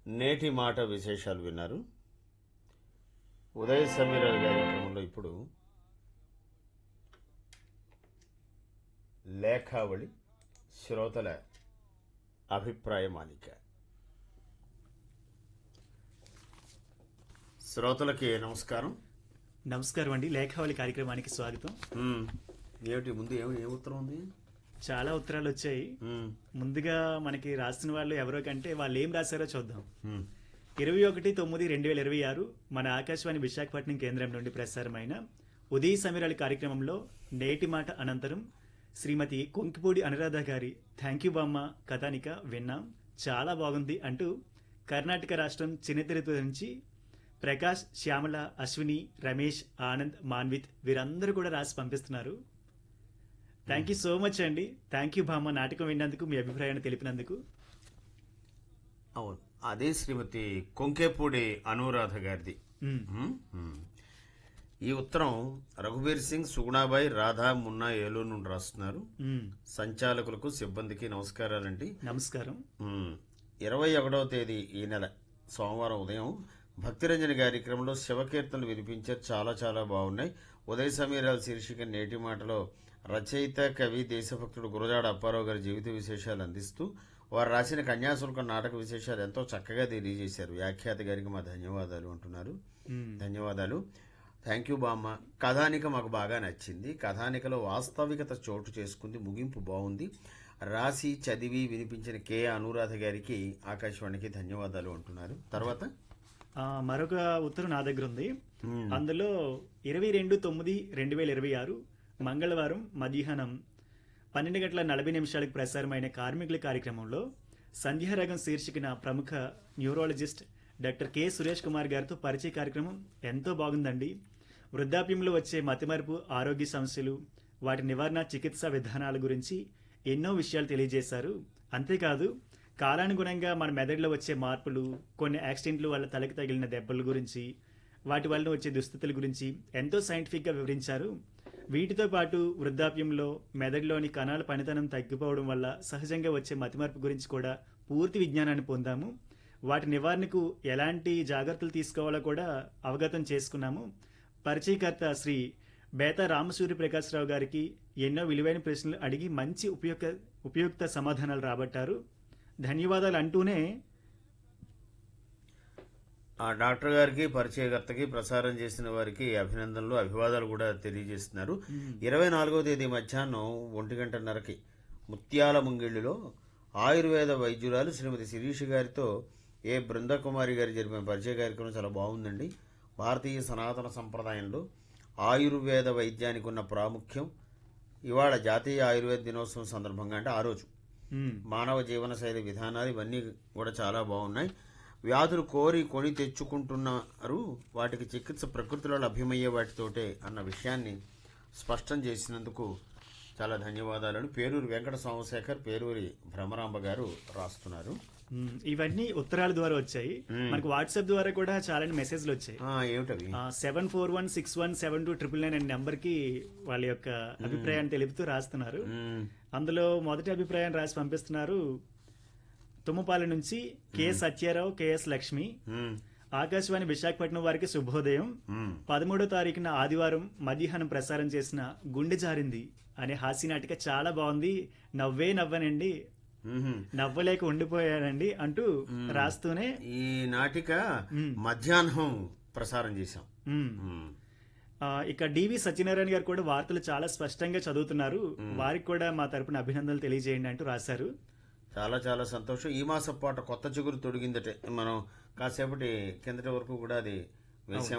నేటి మాట విశేషాలు విన్నారు ఉదయ సమీరాలు గారి క్రమంలో ఇప్పుడు లేఖావళి శ్రోతల అభిప్రాయ మాలిక శ్రోతలకి నమస్కారం నమస్కారం అండి లేఖావళి కార్యక్రమానికి స్వాగతం మ్మ్. ఏమిటి ముందు ఏమి ఏ ఉత్తరం ఉంది చాలా ఉత్తరాలు వచ్చాయి మ్మ్. ముందుగా మనకి రాసిన వాళ్ళు ఎవరో కంటే వాళ్ళు ఏం రాశారో చూద్దాం మ్మ్. ఇరవై ఒకటి తొమ్మిది రెండు వేల ఇరవై ఆరు మన ఆకాశవాణి విశాఖపట్నం కేంద్రం నుండి ప్రసారమైన ఉదయ సమీరాలి కార్యక్రమంలో నేటి మాట అనంతరం శ్రీమతి కొంకిపూడి అనురాధ గారి థ్యాంక్ యూ బామ్మ కథానిక విన్నాం చాలా బాగుంది అంటూ కర్ణాటక రాష్ట్రం చిన్నతిరుపతి నుంచి ప్రకాష్ శ్యామల అశ్విని రమేష్ ఆనంద్ మాన్విత్ వీరందరూ కూడా రాసి పంపిస్తున్నారు థ్యాంక్ యూ సో మచ్ అండి థ్యాంక్ యూ బామ్మ నాటకం విన్నందుకు మీ అభిప్రాయాన్ని తెలిపినందుకు అవును అదే శ్రీమతి కొంకేపూడి అనురాధ గారిది మ్, మ్మ్. మ్మ్. ఈ ఉత్తరం రఘుబీర్ సింగ్ సుగుణాబాయి రాధా మున్నా ఏలూరు నుండి రాస్తున్నారు మ్, సంచాలకులకు సిబ్బందికి నమస్కారాలండి నమస్కారం మ్మ్. ఇరవై ఒకటవ తేదీ ఈ నెల సోమవారం ఉదయం భక్తిరంజని కార్యక్రమంలో శివకీర్తనలు వినిపించారు చాలా చాలా బాగున్నాయి ఉదయ సమీరాల శీర్షిక నేటి మాటలో రచయిత కవి దేశభక్తుడు గురజాడ అప్పారావు గారి జీవిత విశేషాలు అందిస్తూ వారు రాసిన కన్యాశుల్కం నాటక విశేషాలు ఎంతో చక్కగా తెలియజేశారు వ్యాఖ్యాత గారికి మా ధన్యవాదాలు అంటున్నారు మ్, ధన్యవాదాలు థ్యాంక్ యూ బామ్మ కథానిక మాకు బాగా నచ్చింది కథానికలో వాస్తవికత చోటు చేసుకుంది ముగింపు బాగుంది రాసి చదివి వినిపించిన కె అనురాధ గారికి ఆకాశవాణికి ధన్యవాదాలు అంటున్నారు తర్వాత ఆ, మరొక ఉత్తరం నా దగ్గర ఉంది మ్మ్. అందులో ఇరవై రెండు తొమ్మిది రెండు వేల ఇరవై ఆరు మంగళవారం మధ్యాహ్నం పన్నెండు గంటల నలభై నిమిషాలకు ప్రసారమైన కార్మికుల కార్యక్రమంలో సంధ్యారాగం శీర్షికన ప్రముఖ neurologist doctor K Suresh Kumar గారితో పరిచయ కార్యక్రమం ఎంతో బాగుందండి వృద్ధాప్యంలో వచ్చే మతిమరుపు ఆరోగ్య సమస్యలు వాటి నివారణ చికిత్సా విధానాల గురించి ఎన్నో విషయాలు తెలియజేశారు అంతేకాదు కాలానుగుణంగా మన మెదడులో వచ్చే మార్పులు కొన్ని యాక్సిడెంట్లు వల్ల తలకి తగిలిన దెబ్బల గురించి వాటి వల్ల వచ్చే దుస్థితుల గురించి ఎంతో సైంటిఫిక్గా వివరించారు వీటితో పాటు వృద్ధాప్యంలో మెదడులోని కణాల పనితనం తగ్గిపోవడం వల్ల సహజంగా వచ్చే మతిమరుపు గురించి కూడా పూర్తి విజ్ఞానాన్ని పొందాము వాటి నివారణకు ఎలాంటి జాగ్రత్తలు తీసుకోవాలో కూడా అవగతం చేసుకున్నాము పరిచయకర్త శ్రీ బేతా రామసూర్య ప్రకాశ్రావు గారికి ఎన్నో విలువైన ప్రశ్నలు అడిగి మంచి ఉపయుక్త ఉపయుక్త సమాధానాలు రాబట్టారు ధన్యవాదాలు అంటూనే ఆ డాక్టర్ గారికి పరిచయకర్తకి ప్రసారం చేసిన వారికి అభినందనలు అభివాదాలు కూడా తెలియజేస్తున్నారు ఇరవై నాలుగవ తేదీ మధ్యాహ్నం ఒంటి గంటన్నరకి ముత్యాల ముంగిళ్ళులో ఆయుర్వేద వైద్యురాలు శ్రీమతి శిరీష గారితో ఏ బృందకుమారి గారు జరిపిన పరిచయ కార్యక్రమం చాలా బాగుందండి భారతీయ సనాతన సంప్రదాయంలో ఆయుర్వేద వైద్యానికి ఉన్న ప్రాముఖ్యం ఇవాళ జాతీయ ఆయుర్వేద దినోత్సవం సందర్భంగా అంటే ఆ రోజు మ్, మానవ జీవనశైలి విధానాలు ఇవన్నీ కూడా చాలా బాగున్నాయి వ్యాధులు కోరి కొని తెచ్చుకుంటున్నారు వాటికి చికిత్స ప్రకృతిలో లభ్యమయ్యే వాటితోటే అన్న విషయాన్ని స్పష్టం చేసినందుకు చాలా ధన్యవాదాలను పేరూరు వెంకట సోమశేఖర్ పేరూరి భ్రమరాంబ గారు రాస్తున్నారు మ్, ఇవన్నీ ఉత్తరాల ద్వారా వచ్చాయి మనకు వాట్సాప్ ద్వారా కూడా చాలా మెసేజ్లు వచ్చాయి ఆ, ఏమిటవి seven four one six one seven two triple nine అనే నెంబర్ కి వాళ్ళ యొక్క అభిప్రాయాన్ని తెలుపుతూ రాస్తున్నారు మ్మ్. అందులో మొదటి అభిప్రాయం రాసి పంపిస్తున్నారు తుమ్మపాల నుంచి కె సత్యారావు కెఎస్ లక్ష్మి మ్మ్. ఆకాశవాణి విశాఖపట్నం వారికి శుభోదయం మ్మ్. పదమూడో తారీఖున ఆదివారం మధ్యాహ్నం ప్రసారం చేసిన గుండె జారింది అనే హాస్య నాటిక చాలా బాగుంది నవ్వే నవ్వనండి మ్మ్. నవ్వలేక ఉండిపోయానండి అంటూ రాస్తూనే ఈ నాటిక మధ్యాహ్నం ప్రసారం చేశాం మ్, మ్మ్. ఆ, ఇక డివి సత్యనారాయణ గారు కూడా వార్తలు చాలా స్పష్టంగా చదువుతున్నారు వారికి కూడా మా తరపున అభినందనలు తెలియజేయండి అంటూ రాశారు చాలా చాలా సంతోషం ఈ మాసం పాట కొత్త చిగురు తొడిగిందటే మనం కాసేపటి కిందటి వరకు కూడా అది వేసాం